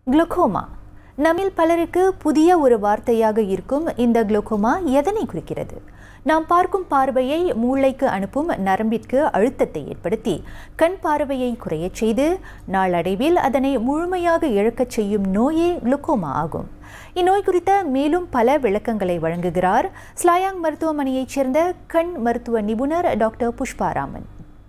glaucoma நம்மில் பலருக்கு புதிய ஒரு வார்த்தையாக இருக்கும் இந்த குளுக்கோமா எதனை குறிக்கிறது நாம் பார்க்கும் பார்வையை மூளைக்கு அனுப்பும் நரம்பிற்கு அழுத்தத்தை ஏற்படுத்தி கண் பார்வையை குறையச் செய்து நாளடைவில் அதனை முழுமையாக இழக்கச் செய்யும் நோயே குளுக்கோமா ஆகும் இந்நோய் குறித்த மேலும் பல விளக்கங்களை வழங்குகிறார் ஸ்லாயாங் மருத்துவமனையைச் சேர்ந்த கண் மருத்துவ நிபுணர் டாக்டர் புஷ்பாராமன்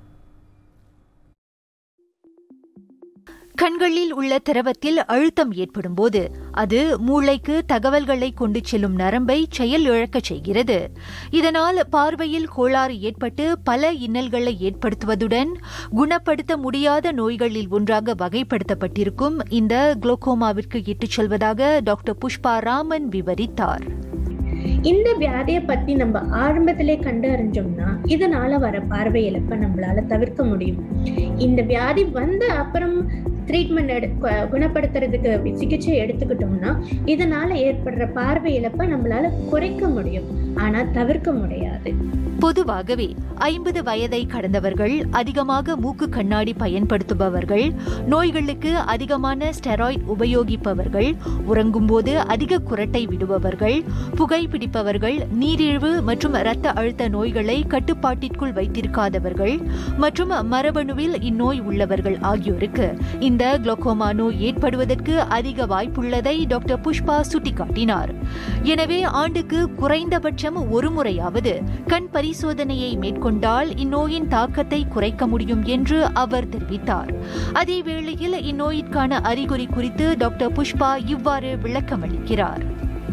கண்களில் உள்ள திரவத்தில் அழுத்தம் ஏற்படும் போது அது மூளைக்கு தகவல்களை கொண்டு செல்லும் நரம்பை செயல் இழக்கச் செய்கிறது இதனால் பார்வையில் கோளாறு ஏற்பட்டு பல இன்னல்களை ஏற்படுத்துவதுடன் குணப்படுத்த முடியாத நோய்களில் ஒன்றாக வகைப்படுத்தப்பட்டிருக்கும் இந்த குளோகோமாவிற்கு இட்டுச் செல்வதாக டாக்டர் புஷ்பா ராமன் விவரித்தார் இந்த வியாதியை பத்தி நம்ம ஆரம்பத்திலே கண்டு அறிஞ்சோம்னா இதனால வர பார்வை இழப்பை நம்மளால தவிர்க்க முடியும் இந்த வியாதி வந்த அப்புறம் ட்ரீட்மெண்ட் எடு கு- குணப்படுத்துறதுக்கு சிகிச்சை எடுத்துக்கிட்டோம்னா இதனால ஏற்படுற பார்வை இழப்பை நம்மளால குறைக்க முடியும் ஆனா தவிர்க்க முடியாது பொதுவாகவே ஐம்பது வயதை கடந்தவர்கள் அதிகமாக மூக்கு கண்ணாடி பயன்படுத்துபவர்கள் நோய்களுக்கு அதிகமான ஸ்டெராய்ட் உபயோகிப்பவர்கள் உறங்கும்போது அதிக குரட்டை விடுபவர்கள் புகைப்பிடிப்பவர்கள் நீரிழிவு மற்றும் இரத்த அழுத்த நோய்களை கட்டுப்பாட்டிற்குள் வைத்திருக்காதவர்கள் மற்றும் மரபணுவில் இந்நோய் உள்ளவர்கள் ஆகியோருக்கு இந்த குளோகோமா நோய் ஏற்படுவதற்கு அதிக வாய்ப்புள்ளதை டாக்டர் புஷ்பா சுட்டிக்காட்டினார் எனவே ஆண்டுக்கு குறைந்தபட்சம் ஒரு முறையாவது கண் பரிசோதனையை மேற்கொண்டால் இந்நோயின் தாக்கத்தை குறைக்க முடியும் என்று அவர் தெரிவித்தார் அதே வேளையில் இந்நோயிற்கான அறிகுறி குறித்து டாக்டர் புஷ்பா இவ்வாறு விளக்கமளிக்கிறார்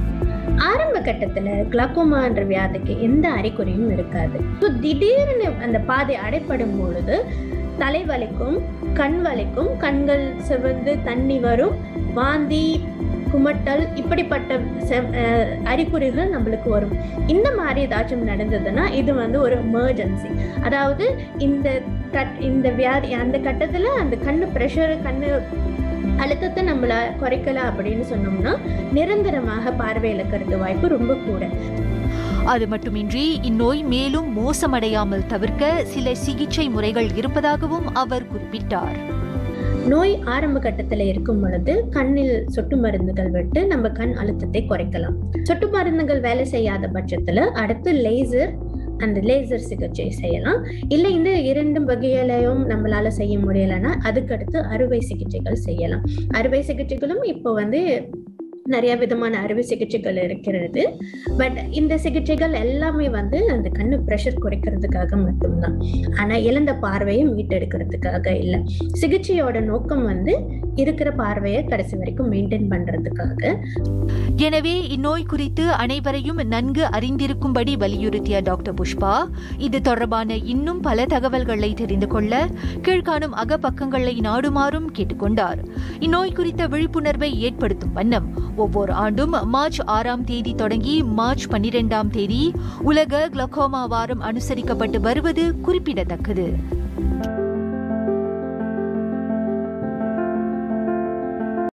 ஆரம்ப கட்டத்துல கிளாக்கோமான்ற வியாதிக்கு எந்த அறிகுறியும் இருக்காது So, திடீர்னு அந்த பாதை அடைப்படும் பொழுது தலை வலிக்கும் கண் வலிக்கும் கண்கள் சிவந்து தண்ணி வரும் வாந்தி குமட்டல் இப்படிப்பட்ட செ- அஹ் அறிகுறிகள் நம்மளுக்கு வரும் இந்த மாதிரி ஏதாச்சும் நடந்ததுன்னா இது வந்து ஒரு எமர்ஜென்சி அதாவது இந்த கட் இந்த வியாதி அந்த கட்டத்துல அந்த கண்ணு ப்ரெஷர் கண்ணு அழுத்தத்தை நம்மள குறைக்கல அப்படின்னு சொன்னோம்னா நிரந்தரமாக பார்வை இழக்கிறது வாய்ப்பு ரொம்ப கூட அது மட்டுமின்றி இந்நோய் மேலும் மோசமடையாமல் தவிர்க்க சில சிகிச்சை முறைகள் இருப்பதாகவும் அவர் குறிப்பிட்டார் நோய் ஆரம்ப கட்டத்துல இருக்கும் பொழுது கண்ணில் சொட்டு மருந்துகள் விட்டு நம்ம கண் அழுத்தத்தை குறைக்கலாம் சொட்டு மருந்துகள் வேலை செய்யாத பட்சத்துல அடுத்து லேசர் அந்த லேசர் சிகிச்சை செய்யலாம் இல்லை இந்த இரண்டு வகையிலையும் நம்மளால செய்ய முடியலைன்னா அதுக்கடுத்து அறுவை சிகிச்சைகள் செய்யலாம் அறுவை சிகிச்சைகளும் இப்போ வந்து நிறைய விதமான அறுவை சிகிச்சைகள் இருக்கிறது பட் இந்த சிகிச்சைகள் எல்லாமே வந்து அந்த கண்ணு ப்ரெஷர் குறைக்கிறதுக்காக மட்டும்தான் ஆனா இழந்த பார்வையை மீட்டெடுக்கிறதுக்காக இல்லை சிகிச்சையோட நோக்கம் வந்து இருக்கிற பார்வையை கடைசி வரைக்கும் மெயின்டைன் பண்றதுக்காக எனவே இந்நோய் குறித்து அனைவரையும் நன்கு அறிந்திருக்கும்படி வலியுறுத்திய டாக்டர் புஷ்பா இது தொடர்பான இன்னும் பல தகவல்களை தெரிந்து கொள்ள கீழ்காணும் அகப்பக்கங்களை நாடுமாறும் கேட்டுக்கொண்டார் இந்நோய் குறித்த விழிப்புணர்வை ஏற்படுத்தும் வண்ணம் ஒவ்வொரு ஆண்டும் மார்ச் ஆறாம் தேதி தொடங்கி மார்ச் பன்னிரெண்டாம் தேதி உலக குளோகோமா வாரம் அனுசரிக்கப்பட்டு வருவது குறிப்பிடத்தக்கது